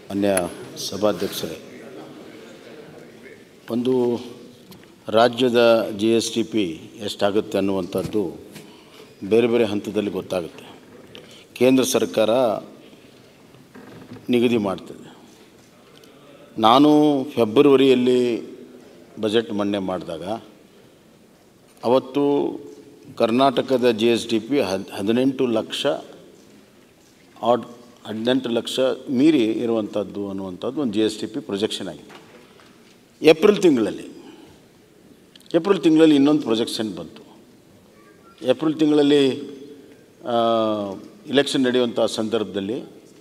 ಮಾನ್ಯ ಸಭಾಧ್ಯಕ್ಷರೇ ಒಂದು ರಾಜ್ಯದ ಜಿ ಎಸ್ ಟಿ ಪಿ ಎಷ್ಟಾಗುತ್ತೆ ಅನ್ನುವಂಥದ್ದು ಬೇರೆ ಬೇರೆ ಹಂತದಲ್ಲಿ ಗೊತ್ತಾಗುತ್ತೆ ಕೇಂದ್ರ ಸರ್ಕಾರ ನಿಗದಿ ಮಾಡ್ತದೆ ನಾನು ಫೆಬ್ರವರಿಯಲ್ಲಿ ಬಜೆಟ್ ಮಂಡನೆ ಮಾಡಿದಾಗ ಅವತ್ತು ಕರ್ನಾಟಕದ ಜಿ ಎಸ್ ಟಿ ಪಿ ಹದ್ ಹದಿನೆಂಟು ಲಕ್ಷ ಆಡ್ ಹದಿನೆಂಟು ಲಕ್ಷ ಮೀರಿ ಇರುವಂಥದ್ದು ಅನ್ನುವಂಥದ್ದು ಒಂದು G S T P projection ಆಗಿದೆ ಏಪ್ರಿಲ್ ತಿಂಗಳಲ್ಲಿ ಏಪ್ರಿಲ್ ತಿಂಗಳಲ್ಲಿ ಇನ್ನೊಂದು ಪ್ರೊಜೆಕ್ಷನ್ ಬಂತು ಏಪ್ರಿಲ್ ತಿಂಗಳಲ್ಲಿ ಇಲೆಕ್ಷನ್ ನಡೆಯುವಂಥ ಸಂದರ್ಭದಲ್ಲಿ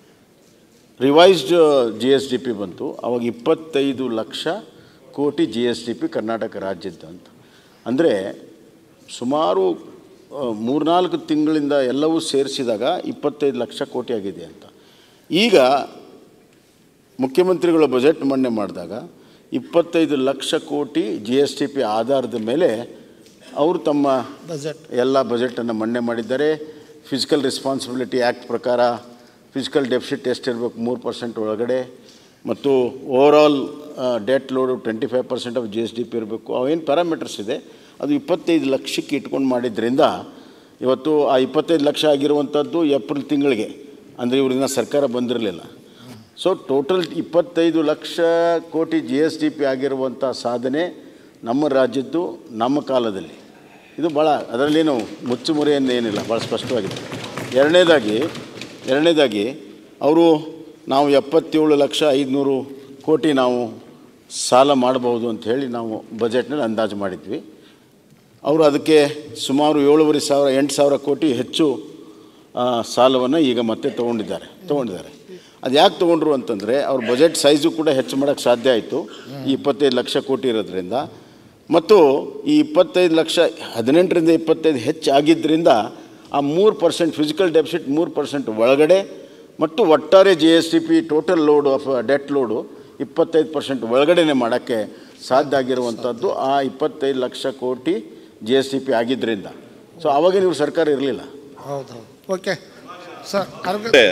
revised G S D P ಬಂತು ಅವಾಗ ಇಪ್ಪತ್ತೈದು lakh crore G S D P Karnataka ರಾಜ್ಯದ್ದು ಅಂತ ಅಂದರೆ ಸುಮಾರು ಆ, ಮೂರ್ನಾಲ್ಕು ತಿಂಗಳಿಂದ ಎಲ್ಲವೂ ಸೇರಿಸಿದಾಗ ಇಪ್ಪತ್ತೈದು ಲಕ್ಷ ಕೋಟಿ ಆಗಿದೆ ಅಂತ ಈಗ ಮುಖ್ಯಮಂತ್ರಿಗಳ ಬಜೆಟ್ ಮಂಡನೆ ಮಾಡಿದಾಗ ಇಪ್ಪತ್ತೈದು lakh crore G S T P ಆಧಾರದ ಮೇಲೆ ಅವರು ತಮ್ಮ ಬಜೆಟ್ ಎಲ್ಲ ಬಜೆಟನ್ನು ಮಂಡನೆ ಮಾಡಿದ್ದಾರೆ ಫಿಸಿಕಲ್ ರೆಸ್ಪಾನ್ಸಿಬಿಲಿಟಿ ಆ್ಯಕ್ಟ್ ಪ್ರಕಾರ ಫಿಸಿಕಲ್ ಡೆಫಿಸಿಟ್ ಎಷ್ಟಿರಬೇಕು ಮೂರು ಪರ್ಸೆಂಟ್ ಒಳಗಡೆ ಮತ್ತು overall debt load twenty five percent of G S D P ಇರಬೇಕು ಅವೇನು ಪ್ಯಾರಾಮೀಟರ್ಸ್ ಇದೆ ಅದು ಇಪ್ಪತ್ತೈದು ಲಕ್ಷಕ್ಕೆ ಇಟ್ಕೊಂಡು ಮಾಡಿದ್ರಿಂದ ಇವತ್ತು ಆ ಇಪ್ಪತ್ತೈದು ಲಕ್ಷ ಆಗಿರುವಂಥದ್ದು ಏಪ್ರಿಲ್ ತಿಂಗಳಿಗೆ ಅಂದರೆ ಇವ್ರಿಂದ ಸರ್ಕಾರ ಬಂದಿರಲಿಲ್ಲ ಸೊ ಟೋಟಲ್ ಇಪ್ಪತ್ತೈದು lakh crore G S D P ಆಗಿರುವಂಥ ಸಾಧನೆ ನಮ್ಮ ರಾಜ್ಯದ್ದು ನಮ್ಮ ಕಾಲದಲ್ಲಿ ಇದು ಭಾಳ ಅದರಲ್ಲೇನು ಮುಚ್ಚುಮರೆಯಿಂದ ಏನಿಲ್ಲ ಭಾಳ ಸ್ಪಷ್ಟವಾಗಿದೆ ಎರಡನೇದಾಗಿ ಎರಡನೇದಾಗಿ ಅವರು ನಾವು ಎಪ್ಪತ್ತೇಳು ಲಕ್ಷ ಐದುನೂರು ಕೋಟಿ ನಾವು ಸಾಲ ಮಾಡಬಹುದು ಅಂತ ಹೇಳಿ ನಾವು ಬಜೆಟ್ನಲ್ಲಿ ಅಂದಾಜು ಮಾಡಿದ್ವಿ ಅವರು ಅದಕ್ಕೆ ಸುಮಾರು ಏಳುವರೆ ಸಾವಿರ ಎಂಟು ಸಾವಿರ ಕೋಟಿ ಹೆಚ್ಚು ಸಾಲವನ್ನು ಈಗ ಮತ್ತೆ ತೊಗೊಂಡಿದ್ದಾರೆ ತೊಗೊಂಡಿದ್ದಾರೆ ಅದು ಯಾಕೆ ತೊಗೊಂಡ್ರು ಅಂತಂದರೆ ಅವ್ರ ಬಜೆಟ್ ಸೈಜು ಕೂಡ ಹೆಚ್ಚು ಮಾಡೋಕ್ಕೆ ಸಾಧ್ಯ ಆಯಿತು ಈ ಇಪ್ಪತ್ತೈದು ಲಕ್ಷ ಕೋಟಿ ಇರೋದ್ರಿಂದ ಮತ್ತು ಈ ಇಪ್ಪತ್ತೈದು ಲಕ್ಷ ಹದಿನೆಂಟರಿಂದ ಇಪ್ಪತ್ತೈದು ಹೆಚ್ಚು ಆಗಿದ್ದರಿಂದ ಆ ಮೂರು ಪರ್ಸೆಂಟ್ ಫಿಸಿಕಲ್ ಡೆಫಿಸಿಟ್ ಮೂರು ಪರ್ಸೆಂಟ್ ಒಳಗಡೆ ಮತ್ತು ಒಟ್ಟಾರೆ G S T P total load of debt load ಇಪ್ಪತ್ತೈದು ಪರ್ಸೆಂಟ್ ಒಳಗಡೆನೆ ಮಾಡೋಕ್ಕೆ ಸಾಧ್ಯ ಆಗಿರುವಂಥದ್ದು ಆ ಇಪ್ಪತ್ತೈದು lakh crore G S T P ಆಗಿದ್ದರಿಂದ ಸೊ ಆವಾಗ ನೀವು ಸರ್ಕಾರ ಇರಲಿಲ್ಲ ಹೌದು ಹೌದು ಓಕೆ ಸರ್ ಆರೋಗ್ಯ ಮತ್ತೆ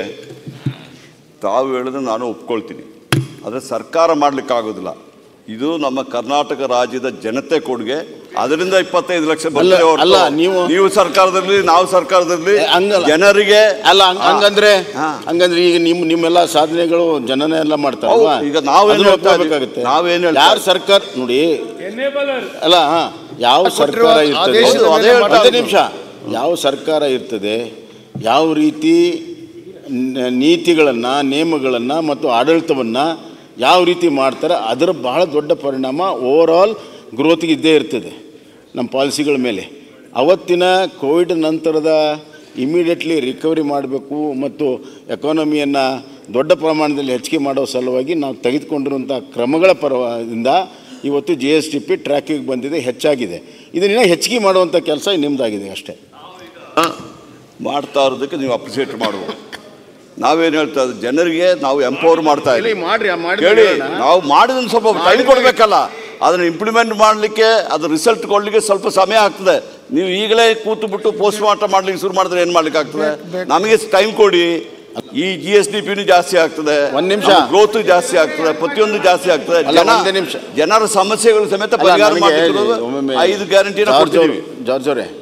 ತಾವು ಹೇಳಿದ್ರೆ ನಾನು ಒಪ್ಕೊಳ್ತೀನಿ ಆದರೆ ಸರ್ಕಾರ ಮಾಡಲಿಕ್ಕಾಗೋದಿಲ್ಲ ಇದು ನಮ್ಮ ಕರ್ನಾಟಕ ರಾಜ್ಯದ ಜನತೆ ಕೊಡುಗೆ ಅದರಿಂದ ಇಪ್ಪತ್ತೈದು ಲಕ್ಷ ಬರ್ತದೆ ಅಲ್ಲ, ಹೊರ್ತು ಅಲ್ಲ, ನೀವು- ನೀವು ಸರ್ಕಾರದಲ್ಲಿ ನಾವು ಸರ್ಕಾರದಲ್ಲಿ ಏ, ಹಂಗಲ್ಲ. ಜನರಿಗೆ ಅಲ್ಲ ಹಂಗ್- ಹಂಗಂದ್ರೆ ಹಾ. ಹಂಗಂದ್ರೆ ಈಗ ನಿಮ್ಮ ನಿಮ್ಮೆಲ್ಲ ಸಾಧನೆಗಳು ಜನನೇ ಎಲ್ಲ ಮಾಡ್ತಾರಲ್ವಾ ಹೌದು, ಈಗ ನಾವೇನ್ ಅದನ್ನ ಹೇಳ್ತಾ ಇದ್ದೀವಿ? ಒಪ್ಕೋಬೇಕಾಗುತ್ತೆ. ನಾವೇನ್ ಹೇಳ್ತಾ ಯಾರು ಸರ್ಕಾರ ನೋಡಿ ಅಲ್ಲ ಹಾ ಯಾವ ಸರ್ಕಾರ ಕೊಟ್ಟಿರುವ ಇರ್ತದೆ ಆದೇಶದ ಹೌದು, ಅದೇ ಮೇಲೆ ಹೇಳ್ತಾ ಒಂದೇ ಇರೋದು. ನಿಮಿಷ ಯಾವ ಸರ್ಕಾರ ಇರ್ತದೆ ಯಾವ ರೀತಿ ನ- ನೀತಿಗಳನ್ನು ನಿಯಮಗಳನ್ನು ಮತ್ತು ಆಡಳಿತವನ್ನು ಯಾವ ರೀತಿ ಮಾಡ್ತಾರೆ ಅದರ ಬಹಳ ದೊಡ್ಡ ಪರಿಣಾಮ ಓವರ್ ಆಲ್ ಗ್ರೋತ್ಗೆ ಇದ್ದೇ ಇರ್ತದೆ ನಮ್ಮ ಪಾಲಿಸಿಗಳ ಮೇಲೆ ಅವತ್ತಿನ ಕೋವಿಡ್ ನಂತರದ ಇಮಿಡಿಯೇಟ್ಲಿ ರಿಕವರಿ ಮಾಡಬೇಕು ಮತ್ತು ಎಕಾನಮಿಯನ್ನು ದೊಡ್ಡ ಪ್ರಮಾಣದಲ್ಲಿ ಹೆಚ್ಚಿಗೆ ಮಾಡೋ ಸಲುವಾಗಿ ನಾವು ತೆಗೆದುಕೊಂಡಿರುವಂಥ ಕ್ರಮಗಳ ಪರದಿಂದ ಇವತ್ತು ಜಿ ಎಸ್ ಟಿ ಪಿ ಟ್ರ್ಯಾಕಿಗೆ ಬಂದಿದೆ ಹೆಚ್ಚಾಗಿದೆ ಇದನ್ನ ಹೆಚ್ಚಿಗೆ ಮಾಡುವಂಥ ಕೆಲಸ ನಿಮ್ಮದಾಗಿದೆ ಅಷ್ಟೇ ಮಾಡ್ತಾ ಇರೋದಕ್ಕೆ ನೀವು ಅಪ್ರಿಸಿಯೇಟ್ ಮಾಡುವ ನಾವೇನು ಹೇಳ್ತಾ ಇದ್ದೀವಿ ಜನರಿಗೆ ನಾವು ಎಂಪವರ್ ಮಾಡ್ತಾ ಇದ್ದೀವಿ ಮಾಡ್ರಿ ಕೇಳಿ ನಾವು ಮಾಡಿದ್ರೆ ಸ್ವಲ್ಪ ಟೈಮ್ ಕೊಡಬೇಕಲ್ಲ ಅದನ್ನು ಇಂಪ್ಲಿಮೆಂಟ್ ಮಾಡಲಿಕ್ಕೆ ಅದು ರಿಸಲ್ಟ್ ಕೊಡಲಿಕ್ಕೆ ಸ್ವಲ್ಪ ಸಮಯ ಆಗ್ತದೆ ನೀವು ಈಗಲೇ ಕೂತು ಬಿಟ್ಟು ಪೋಸ್ಟ್ ಮಾರ್ಟಮ್ ಮಾಡ್ಲಿಕ್ಕೆ ಶುರು ಮಾಡಿದ್ರೆ ಏನು ಮಾಡ್ಲಿಕ್ಕೆ ಆಗ್ತದೆ ನಮಗೆ ಟೈಮ್ ಕೊಡಿ ಈ ಜಿ ಎಸ್ ಡಿ ಪಿನೂ ಜಾಸ್ತಿ ಆಗ್ತದೆ ಒಂದ್ ನಿಮಿಷ. ಗ್ರೋತ್ ಜಾಸ್ತಿ ಆಗ್ತದೆ ಪ್ರತಿಯೊಂದು ಜಾಸ್ತಿ ಆಗ್ತದೆ ಅಲ್ಲ, ಜನ ಒಂದೇ ನಿಮಿಷ. ಜನರ ಸಮಸ್ಯೆಗಳು ಸಮೇತ ಪರಿಹಾರ ಮಾಡಲಿಕ್ಕೆ ಐದು ಗ್ಯಾರಂಟಿನ ಕೊಡ್ತೀವಿ ಜಾರ್ಜ್ ಅವರೇ